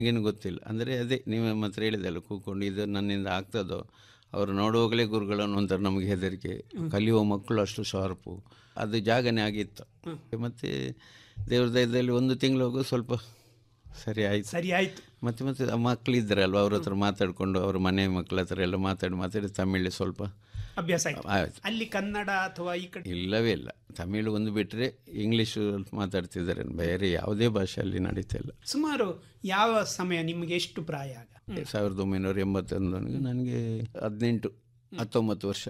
ಏನು ಗೊತ್ತಿಲ್ಲ ಅಂದರೆ ಅದೇ ನೀವು ನಮ್ಮ ಹತ್ರ ಹೇಳಿದಲ್ಲ ಕೂತ್ಕೊಂಡು ಇದು ನನ್ನಿಂದ ಆಗ್ತದೋ ಅವರು ನೋಡುವಾಗಲೇ ಗುರುಗಳನ್ನು ಒಂಥರ ನಮಗೆ ಹೆದರಿಕೆ ಕಲಿಯುವ ಮಕ್ಕಳು ಅಷ್ಟು ಶಾರ್ಪು ಅದು ಜಾಗನೇ ಆಗಿತ್ತು ಮತ್ತು ದೇವ್ರ ದಯದಲ್ಲಿ ಒಂದು ತಿಂಗಳು ಹೋಗೋ ಸ್ವಲ್ಪ ಸರಿ ಆಯಿತು ಸರಿ ಆಯ್ತು ಮತ್ತೆ ಮತ್ತೆ ಆ ಮಕ್ಳು ಇದ್ದಾರಲ್ವ ಅವ್ರ ಹತ್ರ ಮಾತಾಡಿಕೊಂಡು ಅವ್ರ ಮನೆ ಮಕ್ಕಳ ಹತ್ರ ಎಲ್ಲ ಮಾತಾಡಿ ಮಾತಾಡಿ ತಮಿಳು ಸ್ವಲ್ಪ ಅಭ್ಯಾಸ ಆಯ್ತು ಆಯ್ತು ಅಲ್ಲಿ ಕನ್ನಡ ಅಥವಾ ಈ ಕಡೆ ಇಲ್ಲವೇ ಇಲ್ಲ ತಮಿಳು ಒಂದು ಬಿಟ್ಟರೆ ಇಂಗ್ಲೀಷು ಮಾತಾಡ್ತಿದ್ದಾರೆ ಬೇರೆ ಯಾವುದೇ ಭಾಷೆಯಲ್ಲಿ ನಡೀತಾ ಇಲ್ಲ ಸುಮಾರು ಯಾವ ಸಮಯ ನಿಮಗೆ ಎಷ್ಟು ಪ್ರಾಯ ಆಗ ಸಾವಿರದ ಒಂಬೈನೂರ ಎಂಬತ್ತೊಂದನಿಗೆ ನನಗೆ ಹದಿನೆಂಟು ಹತ್ತೊಂಬತ್ತು ವರ್ಷ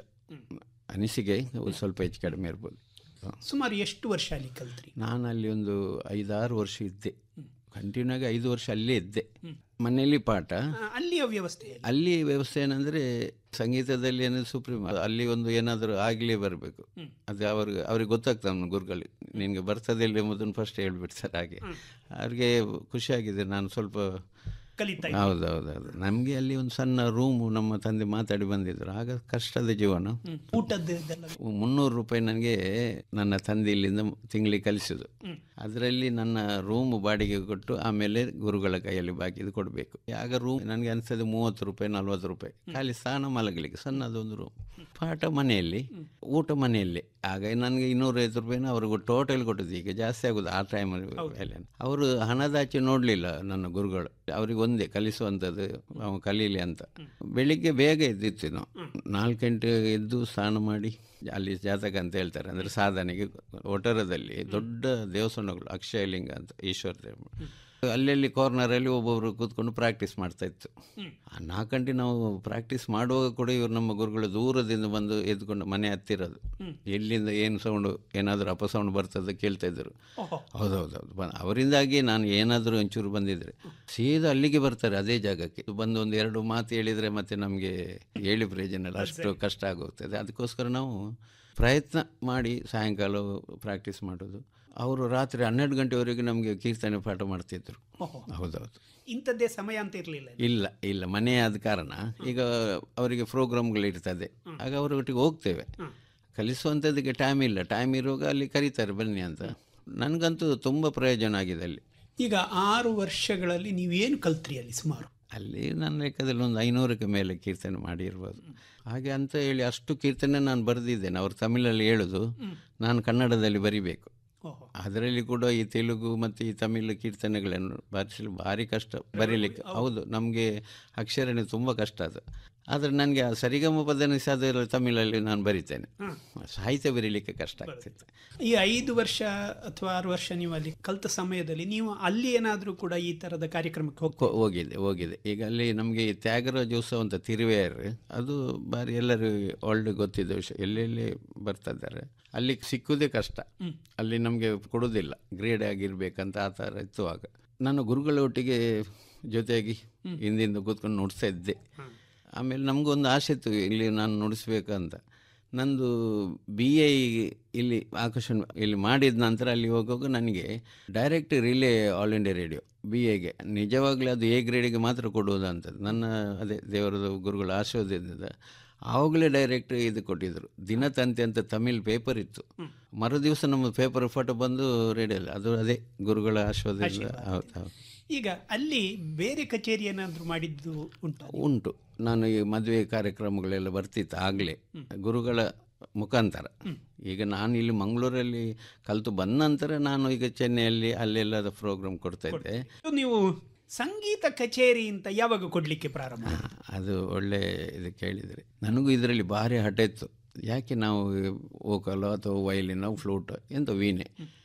ಅನಿಸಿಕೆ ಒಂದು ಸ್ವಲ್ಪ ಹೆಚ್ಚು ಕಡಿಮೆ ಇರ್ಬೋದು ಹ. ಸುಮಾರು ಎಷ್ಟು ವರ್ಷ ಅಲ್ಲಿ ಕಲ್ತ್ರಿ ನಾನು ಅಲ್ಲಿ ಒಂದು ಐದಾರು ವರ್ಷ ಇದ್ದೆ ಕಂಟಿನ್ಯೂ ಆಗಿ ಐದು ವರ್ಷ ಅಲ್ಲೇ ಇದ್ದೆ ಮನೆಯಲ್ಲಿ ಪಾಠ ಆ, ಅಲ್ಲಿಯ ವ್ಯವಸ್ಥೆ ಹೇಗೆ? ಅಲ್ಲಿ ವ್ಯವಸ್ಥೆ ಏನಂದ್ರೆ ಸಂಗೀತದಲ್ಲಿ ಏನಂದ್ರೆ ಸುಪ್ರೀಂ ಅಲ್ಲಿ ಒಂದು ಏನಾದರೂ ಆಗಲೇ ಬರಬೇಕು ಅದು ಅವ್ರಿಗೆ ಅವ್ರಿಗೆ ಗೊತ್ತಾಗ್ತದೆ ನಮ್ಮ ಗುರುಗಳಿಗೆ ನಿನಗೆ ಬರ್ತದೆ ಇಲ್ಲ ಎಂಬುದನ್ನು ಫಸ್ಟ್ ಹೇಳ್ಬಿಡ್ತಾರೆ ಹಾಗೆ ಅವ್ರಿಗೆ ಖುಷಿಯಾಗಿದೆ ನಾನು ಸ್ವಲ್ಪ ಕಲಿತಾ ಹೌದು ಹೌದು ಹೌದು ನಮಗೆ ಅಲ್ಲಿ ಒಂದು ಸಣ್ಣ ರೂಮು ನಮ್ಮ ತಂದೆ ಮಾತಾಡಿ ಬಂದಿದ್ರು ಆಗ ಕಷ್ಟದ ಜೀವನ ಹ್ಮ್. ಊಟದ್ದು ಇದೆಲ್ಲ ಮುನ್ನೂರು ರೂಪಾಯಿ ನನಗೆ ನನ್ನ ತಂದೆ ಇಲ್ಲಿಂದ ತಿಂಗಳಿಗೆ ಕಲಿಸೋದು ಅದರಲ್ಲಿ ನನ್ನ ರೂಮ್ ಬಾಡಿಗೆ ಕೊಟ್ಟು ಆಮೇಲೆ ಗುರುಗಳ ಕೈಯಲ್ಲಿ ಬಾಕಿ ಇದು ಕೊಡಬೇಕು ಆಗ ರೂಮ್ ನನಗೆ ಅನಿಸ್ತದೆ ಮೂವತ್ತು ರೂಪಾಯಿ ನಲ್ವತ್ತು ರೂಪಾಯಿ ಖಾಲಿ ಸ್ನಾನ ಮಲಗಲಿಕ್ಕೆ ಸಣ್ಣದೊಂದು ರೂಮ್ ಪಾಠ ಮನೆಯಲ್ಲಿ ಊಟ ಮನೆಯಲ್ಲಿ ಆಗ ನನಗೆ ಇನ್ನೂರೈವತ್ತು ರೂಪಾಯಿನ ಅವ್ರಿಗೆ ಟೋಟಲ್ ಕೊಟ್ಟದ್ದು ಈಗ ಜಾಸ್ತಿ ಆಗೋದು ಆ ಟೈಮಲ್ಲಿ ಬೆಲೆ ಅವರು ಹಣದಾಚೆ ನೋಡಲಿಲ್ಲ ನನ್ನ ಗುರುಗಳು ಅವ್ರಿಗೆ ಒಂದೇ ಕಲಿಸುವಂಥದ್ದು ಅವ ಕಲೀಲಿ ಅಂತ ಬೆಳಿಗ್ಗೆ ಬೇಗ ಎದ್ದಿತ್ತು ನಾವು ನಾಲ್ಕು ಗಂಟೆ ಎದ್ದು ಸ್ನಾನ ಮಾಡಿ ಅಲ್ಲಿ ಜಾತಕ ಅಂತ ಹೇಳ್ತಾರೆ ಅಂದರೆ ಸಾಧನೆಗೆ ಒಟರದಲ್ಲಿ ದೊಡ್ಡ ದೇವಸ್ಥಾನಗಳು ಅಕ್ಷಯಲಿಂಗ ಅಂತ ಈಶ್ವರ ದೇವ ಅಲ್ಲಲ್ಲಿ ಕಾರ್ನರಲ್ಲಿ ಒಬ್ಬೊಬ್ರು ಕೂತ್ಕೊಂಡು ಪ್ರಾಕ್ಟೀಸ್ ಮಾಡ್ತಾ ಇತ್ತು ಆ ನಾಲ್ಕು ಗಂಟೆ ನಾವು ಪ್ರಾಕ್ಟೀಸ್ ಮಾಡುವಾಗ ಕೂಡ ಇವರು ನಮ್ಮ ಗುರುಗಳು ದೂರದಿಂದ ಬಂದು ಎದ್ಕೊಂಡು ಮನೆ ಹತ್ತಿರೋದು ಎಲ್ಲಿಂದ ಏನು ಸೌಂಡು ಏನಾದರೂ ಅಪಸೌಂಡ್ ಬರ್ತದೆ ಕೇಳ್ತಾ ಇದ್ದರು ಓಹೋ ಹೌದೌದೌದು ಬ ಅವರಿಂದಾಗಿ ನಾನು ಏನಾದರೂ ಒಂಚೂರು ಬಂದಿದ್ರೆ ಸೀದಾ ಅಲ್ಲಿಗೆ ಬರ್ತಾರೆ ಅದೇ ಜಾಗಕ್ಕೆ ಬಂದು ಒಂದು ಎರಡು ಮಾತು ಹೇಳಿದರೆ ಮತ್ತೆ ನಮಗೆ ಹೇಳಿ ಪ್ರಯೋಜನ ಇಲ್ಲ ಅಷ್ಟು ಕಷ್ಟ ಆಗೋಗ್ತದೆ ಅದಕ್ಕೋಸ್ಕರ ನಾವು ಪ್ರಯತ್ನ ಮಾಡಿ ಸಾಯಂಕಾಲ ಪ್ರಾಕ್ಟೀಸ್ ಮಾಡೋದು ಅವರು ರಾತ್ರಿ ಹನ್ನೆರಡು ಗಂಟೆವರೆಗೆ ನಮಗೆ ಕೀರ್ತನೆ ಪಾಠ ಮಾಡ್ತಿದ್ರು ಓಹೋ ಹೌದೌದು ಇಂಥದ್ದೇ ಸಮಯ ಅಂತ ಇರಲಿಲ್ಲ ಇಲ್ಲ ಇಲ್ಲ ಮನೆ ಆದ ಕಾರಣ ಈಗ ಅವರಿಗೆ ಪ್ರೋಗ್ರಾಮ್ಗಳು ಇರ್ತದೆ ಆಗ ಅವರ ಒಟ್ಟಿಗೆ ಹೋಗ್ತೇವೆ ಕಲಿಸುವಂಥದ್ದಕ್ಕೆ ಟೈಮ್ ಇಲ್ಲ ಟೈಮ್ ಇರುವಾಗ ಅಲ್ಲಿ ಕರೀತಾರೆ ಬನ್ನಿ ಅಂತ ನನಗಂತೂ ತುಂಬ ಪ್ರಯೋಜನ ಆಗಿದೆ ಅಲ್ಲಿ ಈಗ ಆರು ವರ್ಷಗಳಲ್ಲಿ ನೀವೇನು ಕಲ್ತ್ರಿ ಅಲ್ಲಿ ಸುಮಾರು ಅಲ್ಲಿ ನನ್ನ ಲೆಕ್ಕದಲ್ಲಿ ಒಂದು ಐನೂರಕ್ಕೆ ಮೇಲೆ ಕೀರ್ತನೆ ಮಾಡಿರ್ಬೋದು ಹಾಗೆ ಅಂತ ಹೇಳಿ ಅಷ್ಟು ಕೀರ್ತನೆ ನಾನು ಬರೆದಿದ್ದೇನೆ ಅವರು ತಮಿಳಲ್ಲಿ ಹೇಳೋದು ನಾನು ಕನ್ನಡದಲ್ಲಿ ಬರಿಬೇಕು ಓಹೋ ಅದರಲ್ಲಿ ಕೂಡ ಈ ತೆಲುಗು ಮತ್ತು ಈ ತಮಿಳು ಕೀರ್ತನೆಗಳನ್ನು ಬಾರಿಸಲು ಭಾರಿ ಕಷ್ಟ ಬರೀಲಿಕ್ಕೆ ಹೌದು ನಮಗೆ ಅಕ್ಷರಣೆ ತುಂಬ ಕಷ್ಟ ಅದು ಆದರೆ ನನಗೆ ಆ ಸರಿಗಮ ಪದನಿಸ ಅದರ ತಮಿಳಲ್ಲಿ ನಾನು ಬರಿತೇನೆ ಸಾಹಿತ್ಯ ಬರೀಲಿಕ್ಕೆ ಕಷ್ಟ ಆಗ್ತಿತ್ತು ಈ ಐದು ವರ್ಷ ಅಥವಾ ಆರು ವರ್ಷ ನೀವು ಅಲ್ಲಿ ಕಲ್ತ ಸಮಯದಲ್ಲಿ ನೀವು ಅಲ್ಲಿ ಏನಾದರೂ ಕೂಡ ಈ ತರದ ಕಾರ್ಯಕ್ರಮಕ್ಕೆ ಹೋಗ್ಕೊ ಹೋ- ಹೋಗಿದೆ ಹೋಗಿದೆ ಈಗ ಅಲ್ಲಿ ನಮಗೆ ಈ ತ್ಯಾಗರಾಜೋತ್ಸವ ಅಂತ ತಿರುವೆಯರ್ ಅದು ಬಾರಿ ಎಲ್ಲರೂ ಒಳ್ಳೆ ಗೊತ್ತಿದ್ದ ವಿಷಯ ಎಲ್ಲೆಲ್ಲಿ ಬರ್ತಾ ಇದ್ದಾರೆ ಅಲ್ಲಿ ಸಿಕ್ಕುವುದೇ ಕಷ್ಟ ಅಲ್ಲಿ ನಮಗೆ ಕೊಡೋದಿಲ್ಲ ಗ್ರೇಡ್ ಆಗಿರ್ಬೇಕಂತ ಆ ಥರ ಇತ್ತು ಆಗ ನಾನು ಗುರುಗಳ ಒಟ್ಟಿಗೆ ಜೊತೆಯಾಗಿ ಹಿಂದಿಂದ ಕೂತ್ಕೊಂಡು ನುಡಿಸ್ತಾ ಇದ್ದೆ ಆಮೇಲೆ ನಮಗೊಂದು ಆಸೆ ಇತ್ತು ಇಲ್ಲಿ ನಾನು ನುಡಿಸ್ಬೇಕಂತ ನಂದು ಬಿ ಎ ಇಲ್ಲಿ ಆಕಾಶವಾಣಿ ಇಲ್ಲಿ ಮಾಡಿದ ನಂತರ ಅಲ್ಲಿ ಹೋಗುವಾಗ ನನಗೆ direct relay All India Radio B ಎಗೆ ನಿಜವಾಗ್ಲೂ ಅದು ಎ ಗ್ರೇಡಿಗೆ ಮಾತ್ರ ಕೊಡುವುದಂತ ನನ್ನ ಅದೇ ದೇವರದ ಗುರುಗಳ ಆಶೀರ್ವಾದದಿಂದ ಆವಾಗಲೇ ಡೈರೆಕ್ಟ್ ಇದು ಕೊಟ್ಟಿದ್ದರು ದಿನತಂತೆ ಅಂತ ತಮಿಳ್ ಪೇಪರ್ ಇತ್ತು ಮರು ದಿವಸ ನಮ್ಮ ಪೇಪರ್ ಫೋಟೋ ಬಂದು ರೇಡಿಯೋಲ್ಲ ಅದು ಅದೇ ಗುರುಗಳ ಆಶೀರ್ವಾದದಿಂದ ಹೌದು ಹೌದು ಈಗ ಅಲ್ಲಿ ಬೇರೆ ಕಚೇರಿ ಏನಾದರೂ ಮಾಡಿದ್ದು ಉಂಟು ಉಂಟು ನಾನು ಈ ಮದುವೆ ಕಾರ್ಯಕ್ರಮಗಳೆಲ್ಲ ಬರ್ತಿತ್ತು ಆಗಲೇ ಗುರುಗಳ ಮುಖಾಂತರ ಈಗ ನಾನು ಇಲ್ಲಿ ಮಂಗಳೂರಲ್ಲಿ ಕಲಿತು ಬಂದ ನಂತರ ನಾನು ಈಗ ಚೆನ್ನೈಯಲ್ಲಿ ಅಲ್ಲೆಲ್ಲ ಪ್ರೋಗ್ರಾಮ್ ಕೊಡ್ತಾ ಇದ್ದೆ ನೀವು ಸಂಗೀತ ಕಚೇರಿ ಅಂತ ಯಾವಾಗ ಕೊಡ್ಲಿಕ್ಕೆ ಪ್ರಾರಂಭ ಹಾ, ಅದು ಒಳ್ಳೆ ಇದು ಕೇಳಿದರೆ ನನಗೂ ಇದರಲ್ಲಿ ಭಾರಿ ಹಠ ಇತ್ತು ಯಾಕೆ ನಾವು ವೋಕಲ್ ಅಥವಾ ವಯಲಿನ್ ಫ್ಲೂಟ್ ಎಂತ ವೀಣೆ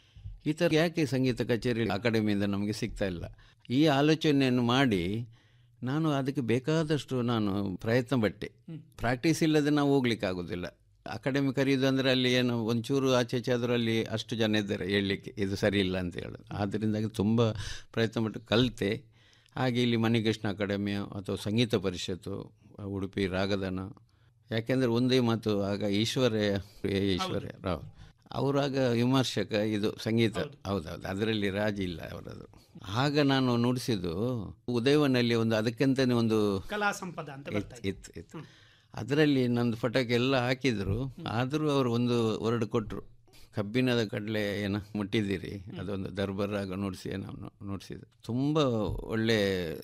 ಈ ಥರ ಯಾಕೆ ಸಂಗೀತ ಕಚೇರಿ ಅಕಾಡೆಮಿಯಿಂದ ನಮಗೆ ಸಿಗ್ತಾ ಇಲ್ಲ ಈ ಆಲೋಚನೆಯನ್ನು ಮಾಡಿ ನಾನು ಅದಕ್ಕೆ ಬೇಕಾದಷ್ಟು ನಾನು ಪ್ರಯತ್ನ ಪಟ್ಟೆ ಪ್ರಾಕ್ಟೀಸ್ ಇಲ್ಲದೆ ನಾವು ಹೋಗ್ಲಿಕ್ಕೆ ಆಗೋದಿಲ್ಲ ಅಕಾಡೆಮಿ ಕರೆಯೋದು ಅಂದರೆ ಅಲ್ಲಿ ಏನು ಒಂಚೂರು ಆಚೆ ಈಚೆ ಆದರೂ ಅಲ್ಲಿ ಅಷ್ಟು ಜನ ಇದ್ದಾರೆ ಹೇಳಲಿಕ್ಕೆ ಇದು ಸರಿ ಇಲ್ಲ ಅಂತ ಹೇಳೋದು ಆದ್ದರಿಂದಾಗಿ ತುಂಬ ಪ್ರಯತ್ನ ಪಟ್ಟು ಕಲಿತೆ ಹಾಗೆ ಇಲ್ಲಿ ಮಣಿಕೃಷ್ಣ ಅಕಾಡೆಮಿ ಅಥವಾ ಸಂಗೀತ ಪರಿಷತ್ತು ಉಡುಪಿ ರಾಗದಾನ ಯಾಕೆಂದರೆ ಒಂದೇ ಮಾತು ಆಗ ಈಶ್ವರಯ್ಯ ಎ ಈಶ್ವರಯ್ಯ ರಾವ್ ಅವರಾಗ ವಿಮರ್ಶಕ ಇದು ಸಂಗೀತ ಹೌದೌದು ಅದರಲ್ಲಿ ರಾಜಿ ಇಲ್ಲ ಅವರದು ಆಗ ನಾನು ನುಡಿಸಿದ್ದು ಉದಯವನಲ್ಲಿ ಒಂದು ಅದಕ್ಕಿಂತಲೇ ಒಂದು ಕಲಾ ಸಂಪದ ಅಂತ ಬರ್ತಾ ಇದೆ ಇತ್ತು ಇತ್ತು ಅದರಲ್ಲಿ ನಂದು ಫಟೋಕ್ಕೆ ಎಲ್ಲ ಹಾಕಿದ್ರು ಆದರೂ ಅವರು ಒಂದು ವರ್ಡ್ ಕೊಟ್ಟರು ಕಬ್ಬಿಣದ ಕಡಲೆ ಏನೋ ಮುಟ್ಟಿದ್ದೀರಿ ಅದೊಂದು ದರ್ಬರ್ ಆಗ ನುಡಿಸಿ ನಾವು ನುಡಿಸಿದ್ದು ತುಂಬ ಒಳ್ಳೆ